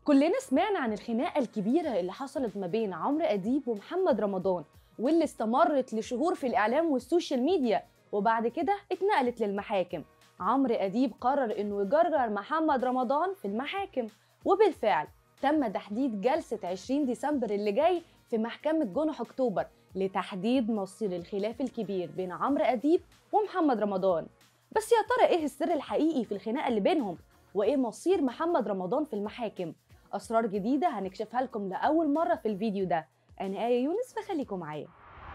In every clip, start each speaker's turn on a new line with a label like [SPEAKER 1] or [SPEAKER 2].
[SPEAKER 1] كلنا سمعنا عن الخناقة الكبيرة اللي حصلت ما بين عمرو أديب ومحمد رمضان واللي استمرت لشهور في الإعلام والسوشيال ميديا وبعد كده اتنقلت للمحاكم عمرو أديب قرر إنه يجرجر محمد رمضان في المحاكم وبالفعل تم تحديد جلسة 20 ديسمبر اللي جاي في محكمة جنح أكتوبر لتحديد مصير الخلاف الكبير بين عمرو أديب ومحمد رمضان بس يا ترى إيه السر الحقيقي في الخناقة اللي بينهم وإيه مصير محمد رمضان في المحاكم أسرار جديدة هنكشفها لكم لأول مرة في الفيديو ده أنا آية يونس فخليكم معايا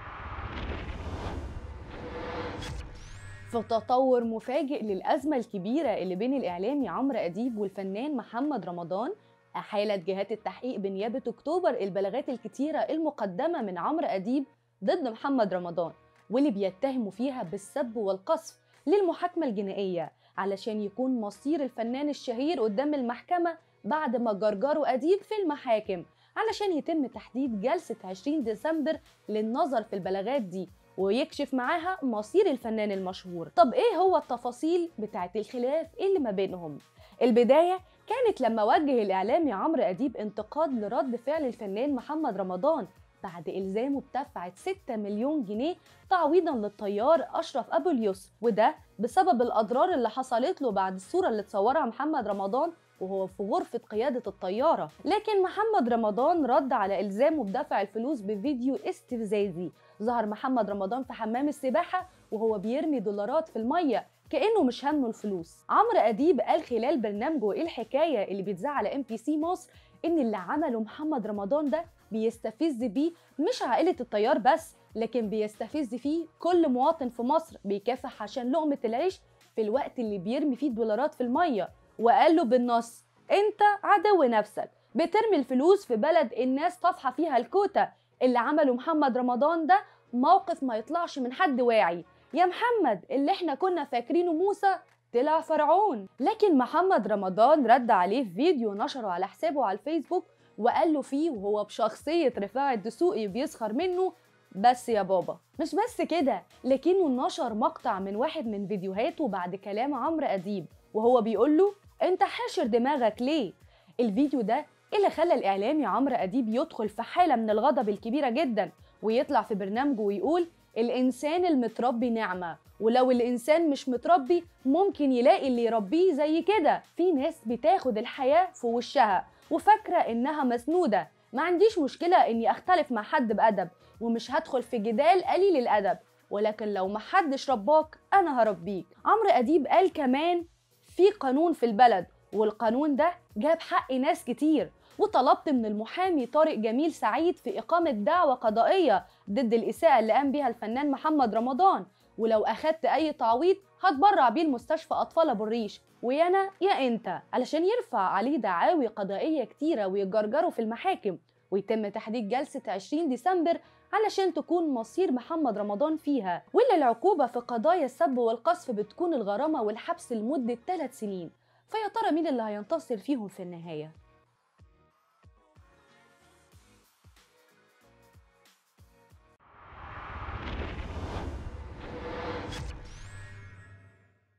[SPEAKER 1] في تطور مفاجئ للأزمة الكبيرة اللي بين الإعلامي عمرو أديب والفنان محمد رمضان أحالت جهات التحقيق بنيابة أكتوبر البلاغات الكتيرة المقدمة من عمرو أديب ضد محمد رمضان واللي بيتهموا فيها بالسب والقذف للمحاكمة الجنائية علشان يكون مصير الفنان الشهير قدام المحكمة بعد ما جرجروا أديب في المحاكم علشان يتم تحديد جلسة 20 ديسمبر للنظر في البلاغات دي ويكشف معاها مصير الفنان المشهور طب ايه هو التفاصيل بتاعت الخلاف اللي ما بينهم البداية كانت لما وجه الإعلامي عمرو أديب انتقاد لرد فعل الفنان محمد رمضان بعد إلزامه بدفع 6 مليون جنيه تعويضا للطيار أشرف أبو اليسر وده بسبب الأضرار اللي حصلت له بعد الصورة اللي اتصورها محمد رمضان وهو في غرفة قيادة الطيارة لكن محمد رمضان رد على إلزامه بدفع الفلوس بفيديو استفزازي ظهر محمد رمضان في حمام السباحة وهو بيرمي دولارات في المية كأنه مش همه الفلوس عمرو أديب قال خلال برنامجه إيه الحكاية اللي بيتذاع على ام بي سي مصر إن اللي عمله محمد رمضان ده بيستفز بيه مش عائلة الطيار بس لكن بيستفز فيه كل مواطن في مصر بيكافح عشان لقمة العيش في الوقت اللي بيرمي فيه دولارات في المية وقال له بالنص انت عدو نفسك بترمي الفلوس في بلد الناس طافحة فيها الكوتا اللي عمله محمد رمضان ده موقف ما يطلعش من حد واعي يا محمد اللي احنا كنا فاكرينه موسى طلع فرعون لكن محمد رمضان رد عليه في فيديو نشره على حسابه على الفيسبوك وقال له فيه وهو بشخصية رفاعي الدسوقي بيسخر منه بس يا بابا مش بس كده لكنه نشر مقطع من واحد من فيديوهاته بعد كلام عمرو أديب وهو بيقول له انت حاشر دماغك ليه الفيديو ده اللي خلى الإعلامي عمرو أديب يدخل في حالة من الغضب الكبيرة جدا ويطلع في برنامجه ويقول الإنسان المتربي نعمة ولو الإنسان مش متربي ممكن يلاقي اللي يربيه زي كده في ناس بتاخد الحياة في وشها وفاكرة إنها مسنودة ما عنديش مشكلة إني أختلف مع حد بأدب ومش هدخل في جدال قليل الأدب ولكن لو محدش رباك أنا هربيك عمرو أديب قال كمان في قانون في البلد والقانون ده جاب حق ناس كتير وطلبت من المحامي طارق جميل سعيد في إقامة دعوة قضائية ضد الإساءة اللي قام بيها الفنان محمد رمضان ولو أخدت أي تعويض هتبرع بيه المستشفى أطفال أبو الريش ويا أنا يا أنت علشان يرفع عليه دعاوي قضائية كتيرة ويجرجروا في المحاكم ويتم تحديد جلسة 20 ديسمبر علشان تكون مصير محمد رمضان فيها واللي العقوبة في قضايا السب والقذف بتكون الغرامة والحبس لمدة 3 سنين فيا ترى مين اللي هينتصر فيهم في النهاية